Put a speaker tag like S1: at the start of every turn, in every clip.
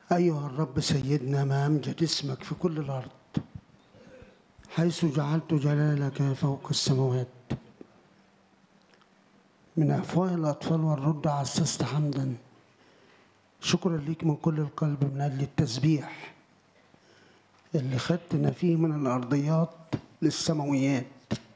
S1: أيها الرب سيدنا ما أمجد اسمك في كل الأرض حيث جعلت جلالك فوق السماوات من أفواه الأطفال والرد عسست حمدا شكرا ليك من كل القلب من أجل التسبيح اللي خدتنا فيه من الأرضيات للسماويات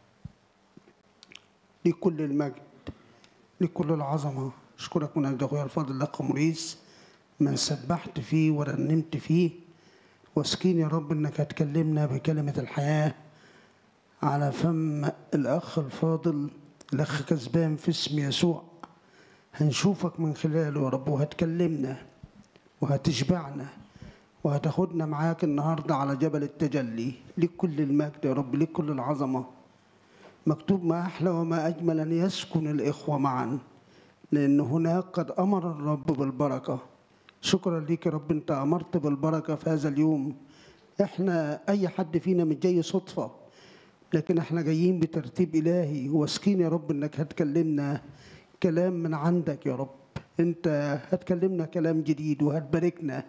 S1: ليك كل المجد ليك كل العظمة أشكرك من أجل أخويا الفاضل لك موريس ما سبحت فيه ورنمت فيه واسكين يا رب انك هتكلمنا بكلمة الحياة على فم الأخ الفاضل الأخ كسبان في اسم يسوع هنشوفك من خلاله يا رب وهتكلمنا وهتشبعنا وهتاخدنا معاك النهاردة على جبل التجلي ليك كل المجد يا رب ليك كل العظمة مكتوب ما أحلى وما أجمل أن يسكن الإخوة معا لأن هناك قد أمر الرب بالبركة شكرا ليك يا رب أنت أمرت بالبركة في هذا اليوم إحنا أي حد فينا مش جاي صدفة لكن إحنا جايين بترتيب إلهي واثقين يا رب إنك هتكلمنا كلام من عندك يا رب أنت هتكلمنا كلام جديد وهتباركنا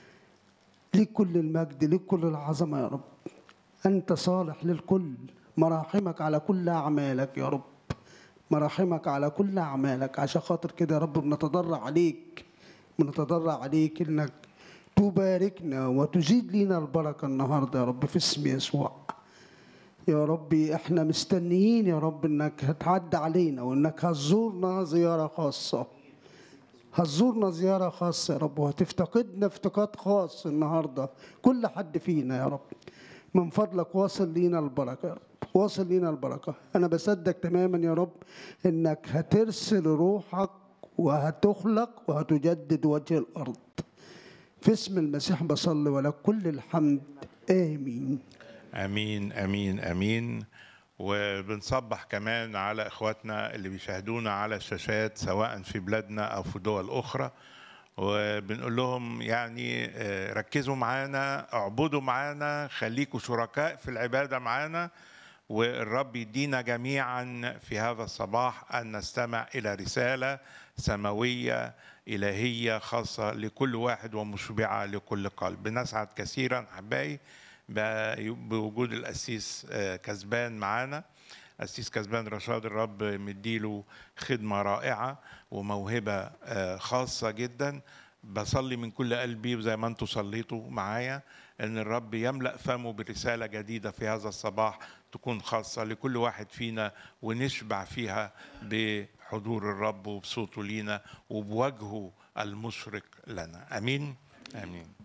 S1: ليك كل المجد ليك كل العظمة يا رب أنت صالح للكل مراحمك على كل أعمالك يا رب مراحمك على كل أعمالك عشان خاطر كده يا رب بنتضرع عليك بنتضرع عليك إنك تباركنا وتزيد لنا البركة النهاردة يا رب في اسم يسوع يا ربي احنا مستنيين يا رب انك هتعدي علينا وانك هتزورنا زيارة خاصة هتزورنا زيارة خاصة يا رب وهتفتقدنا افتقاد خاص النهاردة كل حد فينا يا رب من فضلك واصل لينا البركة يا رب واصل لينا البركة أنا بصدق تماما يا رب إنك هترسل روحك وهتخلق وهتجدد وجه الأرض في اسم المسيح بصلي ولك كل الحمد آمين
S2: امين امين امين وبنصبح كمان على اخواتنا اللي بيشاهدونا على الشاشات سواء في بلادنا او في دول اخرى وبنقول لهم يعني آه، ركزوا معانا اعبدوا معانا خليكوا شركاء في العباده معانا والرب يدينا جميعا في هذا الصباح ان نستمع الى رساله سماويه الهيه خاصه لكل واحد ومشبعه لكل قلب نسعد كثيرا احبائي ب- بوجود القسيس آه، كسبان معانا قسيس كسبان رشاد الرب مديله خدمة رائعة وموهبة آه، خاصة جدا بصلي من كل قلبي وزي ما انتم صليتوا معايا ان الرب يملأ فمه برسالة جديدة في هذا الصباح تكون خاصة لكل واحد فينا ونشبع فيها بحضور الرب وبصوته لينا وبوجهه المشرق لنا امين امين